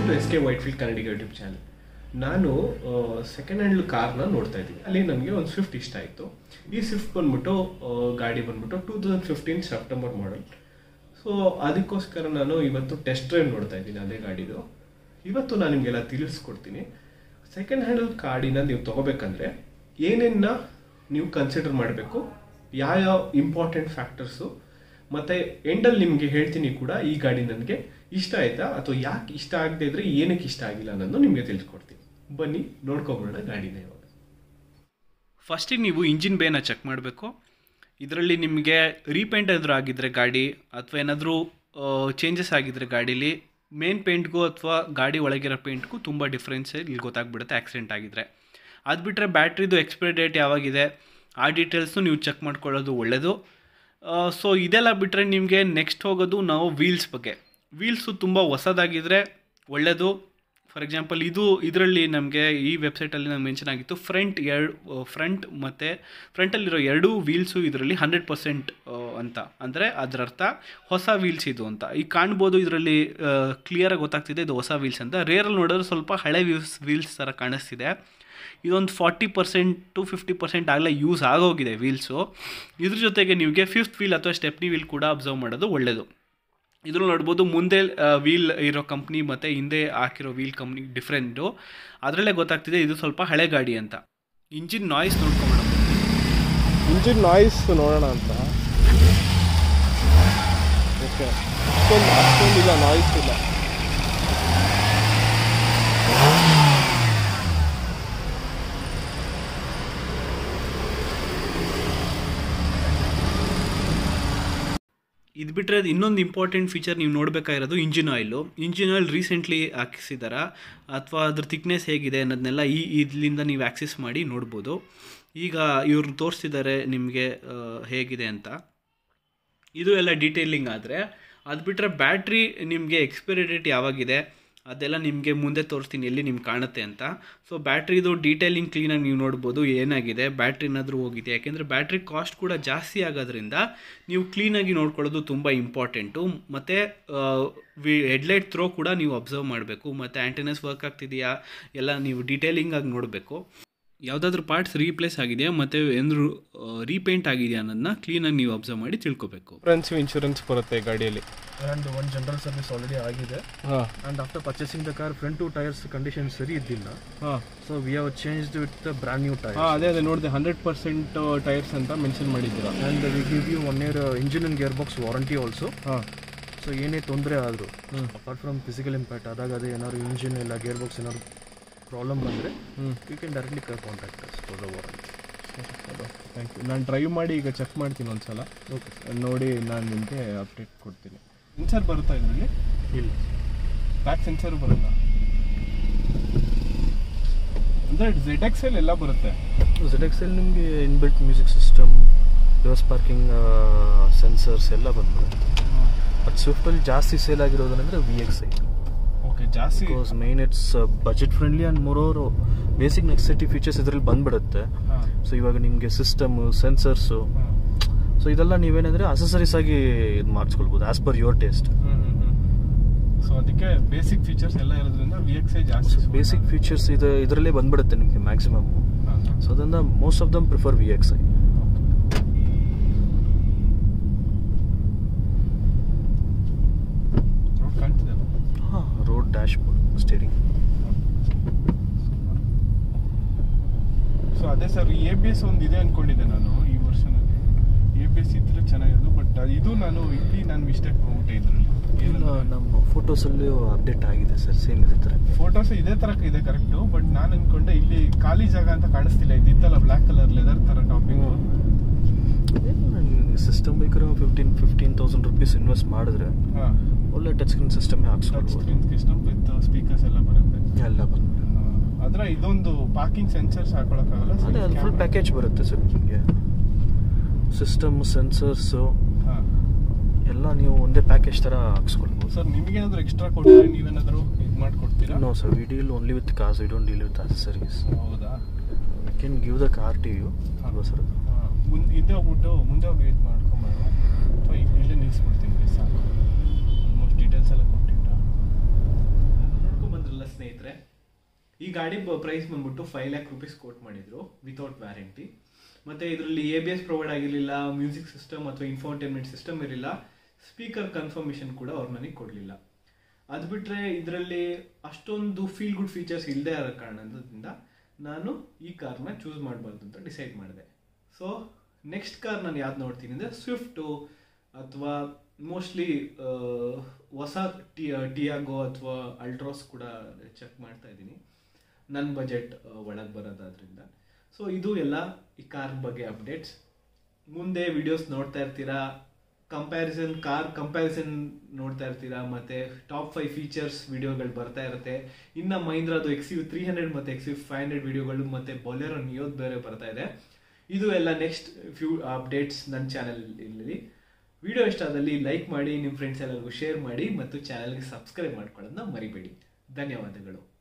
to S K Whitefield Kannadiga YouTube channel ನಾನು second hand ಕಾರ್ನ ನೋಡ್ತಾ ಇದ್ದೀನಿ ಅಲ್ಲಿ ನನಗೆ ಒಂದು ಸ್ವಿಫ್ಟ್ ಇಷ್ಟ ಆಯಿತು ಈ ಸ್ವಿಫ್ಟ್ ಬಂದ್ಬಿಟ್ಟು ಆ, ಗಾಡಿ ಬಂದ್ಬಿಟ್ಟು two thousand fifteen September model so ಅದಕ್ಕೋಸ್ಕರ ನಾನು ಇವತ್ತು ಟೆಸ್ಟ್ ಡ್ರೈವ್ ನೋಡ್ತಾ ಇದ್ದೀನಿ ಅದೇ ಗಾಡಿದು ಇವತ್ತು ನಾನು ನಿಮಗೆಲ್ಲ ತಿಳಿಸ್ಕೊಡ್ತೀನಿ ಸೆಕೆಂಡ್ ಹ್ಯಾಂಡಲ್ ಗಾಡಿನ ನೀವು ತಗೋಬೇಕಂದ್ರೆ ಏನೇನ ನೀವು ಕನ್ಸಿಡರ್ ಮಾಡಬೇಕು ಯಾವ ಇಂಪಾರ್ಟೆಂಟ್ ಫ್ಯಾಕ್ಟರ್ಸು ಮತ್ತೆ ಎಂಡಲ್ಲಿ ನಿಮಗೆ ಹೇಳ್ತೀನಿ ಕೂಡ ಈ ಗಾಡಿ ನನಗೆ ಇಷ್ಟ ಆಯ್ತಾ ಅಥವಾ ಯಾಕೆ ಇಷ್ಟ ಆಗದೆ ಇದ್ರೆ ಏನಕ್ಕೆ ಇಷ್ಟ ಆಗಿಲ್ಲ ಅನ್ನೋದು ನಿಮಗೆ ತಿಳಿಸ್ಕೊಡ್ತೀನಿ ಬನ್ನಿ ನೋಡ್ಕೊಬೋಣ ಗಾಡಿನ ಇವಾಗ ಫಸ್ಟಿಗೆ ನೀವು ಇಂಜಿನ್ ಬೇನ ಚೆಕ್ ಮಾಡಬೇಕು ಇದರಲ್ಲಿ ನಿಮಗೆ ರೀಪೇಂಟ್ ಏನಾದರೂ ಆಗಿದ್ದರೆ ಗಾಡಿ ಅಥವಾ ಏನಾದರೂ ಚೇಂಜಸ್ ಆಗಿದ್ದರೆ ಗಾಡೀಲಿ ಮೇನ್ ಪೇಂಟ್ಗೂ ಅಥವಾ ಗಾಡಿ ಒಳಗಿರೋ ಪೇಂಟ್ಗೂ ತುಂಬ ಡಿಫ್ರೆನ್ಸ್ ಇಲ್ಲಿ ಗೊತ್ತಾಗ್ಬಿಡುತ್ತೆ ಆಕ್ಸಿಡೆಂಟ್ ಆಗಿದ್ರೆ ಅದು ಬಿಟ್ಟರೆ ಬ್ಯಾಟ್ರಿದು ಎಕ್ಸ್ಪೈರಿ ಡೇಟ್ ಯಾವಾಗಿದೆ ಆ ಡೀಟೇಲ್ಸ್ನು ನೀವು ಚೆಕ್ ಮಾಡ್ಕೊಳ್ಳೋದು ಒಳ್ಳೆಯದು ಸೊ ಇದೆಲ್ಲ ಬಿಟ್ಟರೆ ನಿಮಗೆ ನೆಕ್ಸ್ಟ್ ಹೋಗೋದು ನಾವು ವೀಲ್ಸ್ ಬಗ್ಗೆ ವೀಲ್ಸು ತುಂಬ ಹೊಸದಾಗಿದ್ದರೆ ಒಳ್ಳೆಯದು ಫಾರ್ ಎಕ್ಸಾಂಪಲ್ ಇದು ಇದರಲ್ಲಿ ನಮಗೆ ಈ ವೆಬ್ಸೈಟಲ್ಲಿ ನಮ್ಗೆ ಮೆನ್ಷನ್ ಆಗಿತ್ತು ಫ್ರಂಟ್ ಎರಡು ಫ್ರಂಟ್ ಮತ್ತು ಫ್ರಂಟಲ್ಲಿರೋ ಎರಡೂ ವೀಲ್ಸು ಇದರಲ್ಲಿ ಹಂಡ್ರೆಡ್ ಪರ್ಸೆಂಟ್ ಅಂತ ಅಂದರೆ ಅದರ ಅರ್ಥ ಹೊಸ ವೀಲ್ಸ್ ಇದು ಅಂತ ಈಗ ಕಾಣ್ಬೋದು ಇದರಲ್ಲಿ ಕ್ಲಿಯರಾಗಿ ಗೊತ್ತಾಗ್ತಿದೆ ಇದು ಹೊಸ ವೀಲ್ಸ್ ಅಂತ ರೇರಲ್ಲಿ ನೋಡಿದ್ರೆ ಸ್ವಲ್ಪ ಹಳೆ ವೀಲ್ಸ್ ವೀಲ್ಸ್ ಥರ ಕಾಣಿಸ್ತಿದೆ ಇದೊಂದು forty percent to fifty percent ಆಗಲೇ ಯೂಸ್ ಆಗೋಗಿದೆ ವೀಲ್ಸು ಇದ್ರ ಜೊತೆಗೆ ನಿಮಗೆ ಫಿಫ್ತ್ ವೀಲ್ ಅಥವಾ ಸ್ಟೆಪ್ನಿ ವೀಲ್ ಕೂಡ ಅಬ್ಸರ್ವ್ ಮಾಡೋದು ಒಳ್ಳೆಯದು ಇದ್ರಲ್ಲಿ ನೋಡ್ಬೋದು ಮುಂದೆ ವೀಲ್ ಇರೋ ಕಂಪ್ನಿ ಮತ್ತು ಹಿಂದೆ ಹಾಕಿರೋ ವೀಲ್ ಕಂಪ್ನಿ ಡಿಫ್ರೆಂಟು ಅದರಲ್ಲೇ ಗೊತ್ತಾಗ್ತಿದೆ ಇದು ಸ್ವಲ್ಪ ಹಳೆ ಗಾಡಿ ಅಂತ ಇಂಜಿನ್ ನಾಯ್ಸ್ ನೋಡ್ಕೊಂಬಿಡೋಣ ಇಂಜಿನ್ ನಾಯ್ಸ್ ನೋಡೋಣ ಅಂತ ಓಕೆ ಅಷ್ಟೊಂದು ಅಷ್ಟೊಂದಿಲ್ಲ ನಾಯ್ಸ್ ಇಲ್ಲ ಇದು ಬಿಟ್ಟರೆ ಇನ್ನೊಂದು ಇಂಪಾರ್ಟೆಂಟ್ ಫೀಚರ್ ನೀವು ನೋಡಬೇಕಾಗಿರೋದು engine oil engine oil recently ಹಾಕಿಸಿದಾರ ಅಥವಾ ಅದ್ರ ಥಿಕ್ನೆಸ್ ಹೇಗಿದೆ ಅನ್ನೋದನ್ನೆಲ್ಲ ಈ ಇದರಿಂದ ನೀವು ಆ್ಯಕ್ಸೆಸ್ ಮಾಡಿ ನೋಡ್ಬೋದು ಈಗ ಇವರು ತೋರಿಸ್ತಿದ್ದಾರೆ ನಿಮಗೆ ಹೇಗಿದೆ ಅಂತ ಇದು ಎಲ್ಲ ಡೀಟೇಲಿಂಗ್ ಆದರೆ ಅದು ಬಿಟ್ಟರೆ ಬ್ಯಾಟ್ರಿ ನಿಮಗೆ ಎಕ್ಸ್ಪೈರಿ ಡೇಟ್ ಯಾವಾಗಿದೆ ಅದೆಲ್ಲ ನಿಮಗೆ ಮುಂದೆ ತೋರಿಸ್ತೀನಿ ಎಲ್ಲಿ ನಿಮ್ಗೆ ಕಾಣುತ್ತೆ ಅಂತ ಸೊ ಬ್ಯಾಟ್ರಿದು ಡೀಟೇಲಿಂಗ್ ಕ್ಲೀನಾಗಿ ನೀವು ನೋಡ್ಬೋದು ಏನಾಗಿದೆ ಬ್ಯಾಟ್ರಿ ಏನಾದರೂ ಹೋಗಿದೆ ಯಾಕೆಂದರೆ ಬ್ಯಾಟ್ರಿ ಕಾಸ್ಟ್ ಕೂಡ ಜಾಸ್ತಿ ಆಗೋದ್ರಿಂದ ನೀವು ಕ್ಲೀನಾಗಿ ನೋಡ್ಕೊಳ್ಳೋದು ತುಂಬ ಇಂಪಾರ್ಟೆಂಟು ಮತ್ತು ವಿ ಹೆಡ್ಲೈಟ್ ಥ್ರೋ ಕೂಡ ನೀವು ಅಬ್ಸರ್ವ್ ಮಾಡಬೇಕು ಮತ್ತು ಆ್ಯಂಟೆನಸ್ ವರ್ಕ್ ಆಗ್ತಿದೆಯಾ ಎಲ್ಲ ನೀವು ಡೀಟೇಲಿಂಗಾಗಿ ನೋಡಬೇಕು ಯಾವುದಾದ್ರೂ ಪಾರ್ಟ್ಸ್ ರೀಪ್ಲೇಸ್ ಆಗಿದೆಯಾ ಮತ್ತು ಏನಾದರೂ ರೀಪೇಂಟ್ ಆಗಿದೆಯಾ ಅನ್ನೋದನ್ನ ಕ್ಲೀನಾಗಿ ನೀವು ಅಬ್ಸರ್ವ್ ಮಾಡಿ ತಿಳ್ಕೊಬೇಕು ಇನ್ಶೂರೆನ್ಸ್ ಇನ್ಶೂರೆನ್ಸ್ ಬರುತ್ತೆ ಗಾಡಿಯಲ್ಲಿ ಆ್ಯಂಡ್ ಒಂದು ಜನರಲ್ ಸರ್ವಿಸ್ ಆಲ್ರೆಡಿ ಆಗಿದೆ ಹಾಂ and after purchasing the car front two tyres condition ಸರಿ ಇದ್ದಿಲ್ಲ ಹಾಂ so we have change with the brand new tyre ಹಾಂ ಅದೇ ಅದೇ ನೋಡಿದೆ ಹಂಡ್ರೆಡ್ ಪರ್ಸೆಂಟ್ ಟೈರ್ಸ್ ಅಂತ ಮೆನ್ಷನ್ ಮಾಡಿದ್ದೀರಾ and we give you one year engine and gear box warranty also ಹಾಂ ಸೊ ಏನೇ ತೊಂದರೆ ಆದರೂ ಅಪಾರ್ಟ್ ಫ್ರಮ್ ಫಿಸಿಕಲ್ ಇಂಪ್ಯಾಕ್ಟ್ ಆದಾಗ ಅದೇ ಏನಾದ್ರು ಇಂಜಿನ್ ಇಲ್ಲ ಗೇರ್ ಬಾಕ್ಸ್ ಏನಾದ್ರು ಪ್ರಾಬ್ಲಮ್ ಬಂದರೆ you can directly contact us for the warranty thank you ನಾನು ಡ್ರೈವ್ ಮಾಡಿ ಈಗ ಚೆಕ್ ಮಾಡ್ತೀನಿ ಒಂದ್ಸಲ ಓಕೆ ನೋಡಿ ನಾನು ನಿಮಗೆ ಅಪ್ಡೇಟ್ ಕೊಡ್ತೀನಿ ಸೆನ್ಸರ್ ಬರುತ್ತಾ ಇದರಲ್ಲಿ ಇಲ್ಲ ಬ್ಯಾಕ್ ಸೆನ್ಸರು ಬರಲ್ಲ ಅಂದರೆ ಝೆಡ್ ಎಕ್ಸ್ ಎಲ್ ಎಲ್ಲ ಬರುತ್ತೆ ಝೆಡ್ ಎಕ್ಸ್ ಎಲ್ ನಿಮಗೆ inbuilt music system reverse parking sensors ಎಲ್ಲ ಬಂದ್ಬಿಡುತ್ತೆ ಬಟ್ ಸ್ವಿಫ್ಟಲ್ಲಿ ಜಾಸ್ತಿ ಸೇಲ್ ಆಗಿರೋದಂದ್ರೆ ವಿ ಎಕ್ಸ್ ಐ ಓಕೆ ಜಾಸ್ತಿ because main it's budget friendly and more basic necessity features ಇದರಲ್ಲಿ ಬಂದ್ಬಿಡುತ್ತೆ ಹಾಂ ಸೊ ಇವಾಗ ನಿಮಗೆ ಸಿಸ್ಟಮ್ ಸೆನ್ಸರ್ಸು ಹಾಂ ಸೊ ಇದೆಲ್ಲ ನೀವೇನಂದ್ರೆ ಅಸೆಸರೀಸ್ ಆಗಿ ಇದು ಮಾಡಿಸ್ಕೊಳ್ಬೋದು as per your taste so ಅದಕ್ಕೆ ಬೇಸಿಕ್ ಫೀಚರ್ಸ್ ಎಲ್ಲ ಇರೋದ್ರಿಂದ ವಿ ಎಕ್ಸ್ ಐ ಜಾಸ್ತಿ ಬೇಸಿಕ್ ಫೀಚರ್ಸ್ ಇದು ಇದರಲ್ಲೇ ಬಂದ್ಬಿಡುತ್ತೆ ನಿಮಗೆ ಮ್ಯಾಕ್ಸಿಮಮ್ ಸೊ ಅದರಿಂದ most of them prefer V X I road ಕಾಣ್ತಿದೆ ಹಾಂ road dashboard steering so ಅದೇ ಸರ್ ಎ ಬಿ ಎಸ್ ಒಂದು ಇದೆ ಅನ್ಕೊಂಡಿದ್ದೆ ನಾನು ಈ ವರ್ಷನಲ್ಲಿ ಎ ಬಿ ಎಸ್ ಇದ್ರೆ ಚೆನ್ನಾಗಿರೋದು ಬಟ್ ಇದು ನಾನು ಇಲ್ಲಿ ನಾನು ಮಿಸ್ಟೇಕ್ ಮಾಡ್ಬಿಟ್ಟೆ ಇದರಲ್ಲಿ ಇಲ್ಲ ನಮ್ಮ ಫೋಟೋಸಲ್ಲೂ ಅಪ್ಡೇಟ್ ಆಗಿದೆ ಸರ್ ಸೇಮ್ ಇದೇ ಥರ ಫೋಟೋಸ್ ಇದೇ ತರ ಇದೆ ಕರೆಕ್ಟು ಬಟ್ ನಾನು ಅನ್ಕೊಂಡೆ ಇಲ್ಲಿ ಖಾಲಿ ಜಾಗ ಅಂತ ಕಾಣಿಸ್ತಿಲ್ಲ ಇದಿತ್ತಲ್ಲ ಬ್ಲ್ಯಾಕ್ ಕಲರ್ ಲೆದರ್ ತರ ಟಾಪಿಂಗ್ ಸಿಸ್ಟಮ್ ಬೇಕಾದ್ರೆ fifteen fifteen thousand rupees invest ಮಾಡಿದ್ರೆ ಹಾ ಒಳ್ಳೆ ಟಚ್ ಸ್ಕ್ರೀನ್ ಸಿಸ್ಟಮ್ನೇ ಟಚ್ ಹಾಕ್ಸ್ಕೊಳ್ಬೋದು ಸ್ಕ್ರೀನ್ ಸಿಸ್ಟಮ್ ವಿತ್ ಸ್ಪೀಕರ್ಸ್ ಎಲ್ಲ ಬರುತ್ತೆ ಎಲ್ಲ ಬಂದ್ಬಿಟ್ಟು ಅದ್ರ ಇದೊಂದು ಪಾರ್ಕಿಂಗ್ ಸೆನ್ಸರ್ಸ್ ಹಾಕೊಳಕ್ಕಾಗಲ್ಲ ಅದೇ ಅದು ಫುಲ್ ಪ್ಯಾಕೇಜ್ ಬರುತ್ತೆ ಸರ್ ನಿಮಗೆ ಸಿಸ್ಟಮ್ ಸೆನ್ಸರ್ಸು ಹಾ ಎಲ್ಲ ನೀವು ಒಂದೇ ಪ್ಯಾಕೇಜ್ ಥರ ಹಾಕ್ಸ್ಕೊಳ್ಬೋದು ಸರ್ ನಿಮಗೇನಾದ್ರೂ ಎಕ್ಸ್ಟ್ರಾ ಕೊಟ್ಟರೆ ನೀವೇನಾದ್ರೂ ಇದು ಮಾಡ್ಕೊಡ್ತೀರಾ no sir we deal only with cars we don't deal with accessories ಹೌದಾ we can give the car to you ಅಲ್ವಾ ಸರ್ ಅದು ಹಾ, ಮುಂದೆ ಹಿಂದೆ ಹೋಗ್ಬಿಟ್ಟು ಮುಂದೆ ಹೋಗಿ ಇದು ಮಾಡ್ಕೊಂಬರೋಣ ಅಥವಾ ಇಲ್ಲೇ ನಿಲ್ಲಿಸ್ಬಿಡ್ತೀನಿ ಬಿಡಿ ಸಾಕು ಆಲ್ಮೋಸ್ಟ್ ಡೀಟೇಲ್ಸ್ ಎಲ್ಲ ಕೊಟ್ಟಿದ್ದ ಈ ಗಾಡಿ ಪ್ರೈಸ್ ಬಂದ್ಬಿಟ್ಟು ಫೈವ್ ಲ್ಯಾಕ್ ರುಪೀಸ್ ಕೋಟ್ ಮಾಡಿದ್ರು ವಿತೌಟ್ ವ್ಯಾರಂಟಿ ಮತ್ತೆ ಇದರಲ್ಲಿ ಎ ಬಿ ಎಸ್ ಪ್ರೊವೈಡ್ ಆಗಿರಲಿಲ್ಲ ಮ್ಯೂಸಿಕ್ ಸಿಸ್ಟಮ್ ಅಥವಾ ಇನ್ಫೋಟೈನ್ಮೆಂಟ್ ಸಿಸ್ಟಮ್ ಇರಲಿಲ್ಲ ಸ್ಪೀಕರ್ ಕನ್ಫರ್ಮೇಷನ್ ಕೂಡ ಅವ್ರು ನನಗೆ ಕೊಡಲಿಲ್ಲ ಅದು ಬಿಟ್ಟರೆ ಇದರಲ್ಲಿ ಅಷ್ಟೊಂದು ಫೀಲ್ ಗುಡ್ ಫೀಚರ್ಸ್ ಇಲ್ಲದೆ ಇರೋ ಕಾರಣದಿಂದ ನಾನು ಈ ಕಾರ್ನ ಚೂಸ್ ಮಾಡಬಾರ್ದು ಅಂತ ಡಿಸೈಡ್ ಮಾಡಿದೆ ಸೊ ನೆಕ್ಸ್ಟ್ ಕಾರ್ ನಾನು ಯಾವ್ದು ನೋಡ್ತೀನಿ ಅಂದರೆ ಸ್ವಿಫ್ಟು ಅಥವಾ ಮೋಸ್ಟ್ಲಿ ಹೊಸ ಟಿ ಟಿಯಾಗೋ ಅಥವಾ ಅಲ್ಟ್ರಾಸ್ ಕೂಡ ಚೆಕ್ ಮಾಡ್ತಾ ಇದ್ದೀನಿ ನನ್ನ ಬಜೆಟ್ ಒಳಗೆ ಬರೋದಾದ್ರಿಂದ ಸೊ ಇದು ಎಲ್ಲ ಈ ಕಾರ್ ಬಗ್ಗೆ ಅಪ್ಡೇಟ್ಸ್ ಮುಂದೆ ವಿಡಿಯೋಸ್ ನೋಡ್ತಾ ಇರ್ತೀರಾ ಕಂಪ್ಯಾರಿಸನ್ ಕಾರ್ ಕಂಪ್ಯಾರಿಸನ್ ನೋಡ್ತಾ ಇರ್ತೀರಾ ಮತ್ತೆ ಟಾಪ್ ಫೈವ್ ಫೀಚರ್ಸ್ ವಿಡಿಯೋಗಳು ಬರ್ತಾ ಇರುತ್ತೆ ಇನ್ನು ಮಹೀಂದ್ರದು ಎಕ್ಸ್ ಯು ತ್ರೀ ಹಂಡ್ರೆಡ್ ಮತ್ತೆ ಎಕ್ಸ್ ಯು ಫೈವ್ ಹಂಡ್ರೆಡ್ ವಿಡಿಯೋಗಳು ಮತ್ತೆ ಬೊಲೆರೋ ನಿಯೋದ್ ಬೇರೆ ಬರ್ತಾ ಇದೆ ಇದು ಎಲ್ಲ ನೆಕ್ಸ್ಟ್ ಫ್ಯೂ ಅಪ್ಡೇಟ್ಸ್ ನನ್ನ ಚಾನಲ್ ಇಲ್ಲಿ ವಿಡಿಯೋ ಇಷ್ಟ ಆದಲ್ಲಿ ಲೈಕ್ ಮಾಡಿ ನಿಮ್ಮ ಫ್ರೆಂಡ್ಸ್ ಎಲ್ಲರಿಗೂ ಶೇರ್ ಮಾಡಿ ಮತ್ತು ಚಾನಲ್ಗೆ ಸಬ್ಸ್ಕ್ರೈಬ್ ಮಾಡ್ಕೊಳ್ಳೋದನ್ನ ಮರಿಬೇಡಿ ಧನ್ಯವಾದಗಳು